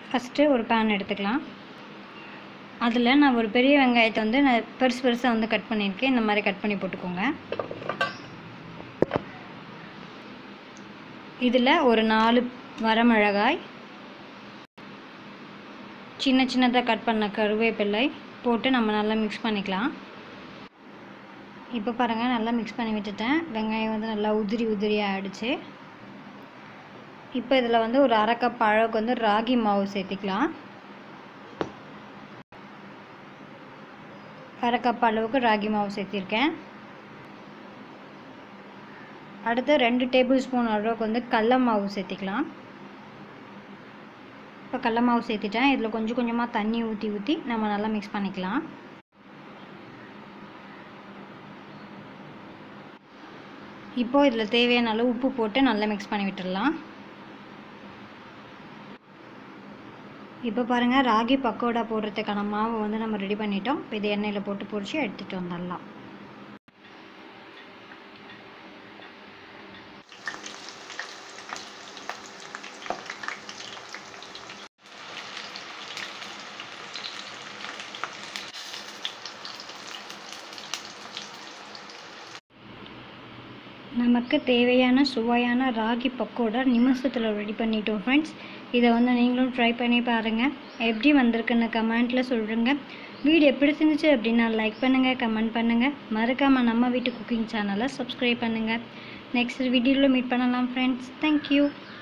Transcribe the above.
first ஒரு pan எடுத்துக்கலாம் அதில் நான் ஒரு பெரிய வெங்காயத்தை வந்து நான் பெருசு பெருசாக வந்து கட் பண்ணியிருக்கேன் இந்த மாதிரி கட் பண்ணி போட்டுக்கோங்க இதில் ஒரு நாலு வரமிளகாய் சின்ன சின்னதாக கட் பண்ண கருவேப்பிலை போட்டு நம்ம நல்லா மிக்ஸ் பண்ணிக்கலாம் இப்போ பாருங்கள் நல்லா மிக்ஸ் பண்ணி விட்டுட்டேன் வெங்காயம் வந்து நல்லா உதிரி உதிரியாக ஆகிடுச்சு இப்போ இதில் வந்து ஒரு அரை கப் அளவுக்கு வந்து ராகி மாவு சேர்த்திக்கலாம் அரை கப் அளவுக்கு ராகி மாவு சேர்த்திருக்கேன் அடுத்து ரெண்டு டேபிள் ஸ்பூன் அளவுக்கு வந்து கடல மாவு சேர்த்திக்கலாம் இப்போ கடல மாவு சேர்த்திட்டேன் இதில் கொஞ்சம் கொஞ்சமாக தண்ணி ஊற்றி ஊற்றி நம்ம நல்லா மிக்ஸ் பண்ணிக்கலாம் இப்போது இதில் தேவையான அளவு உப்பு போட்டு நல்லா மிக்ஸ் பண்ணி விட்டுடலாம் இப்போ பாருங்கள் ராகி பக்கோடா போடுறதுக்கான மாவு வந்து நம்ம ரெடி பண்ணிட்டோம் இப்போ இது எண்ணெயில் போட்டு பொரிச்சு எடுத்துகிட்டு வந்துடலாம் நமக்கு தேவையான சுவையான ராகி பக்கோடா நிமிஷத்தில் ரெடி பண்ணிட்டோம் ஃப்ரெண்ட்ஸ் இதை வந்து நீங்களும் ட்ரை பண்ணி பாருங்கள் எப்படி வந்திருக்குன்னு கமெண்ட்டில் சொல்லுங்க வீடியோ பிடிச்சிருந்துச்சு அப்படின்னா லைக் பண்ணுங்கள் கமெண்ட் பண்ணுங்கள் மறக்காமல் நம்ம வீட்டு குக்கிங் சேனலை சப்ஸ்கிரைப் பண்ணுங்கள் நெக்ஸ்ட் வீடியோவில் மீட் பண்ணலாம் ஃப்ரெண்ட்ஸ் தேங்க்யூ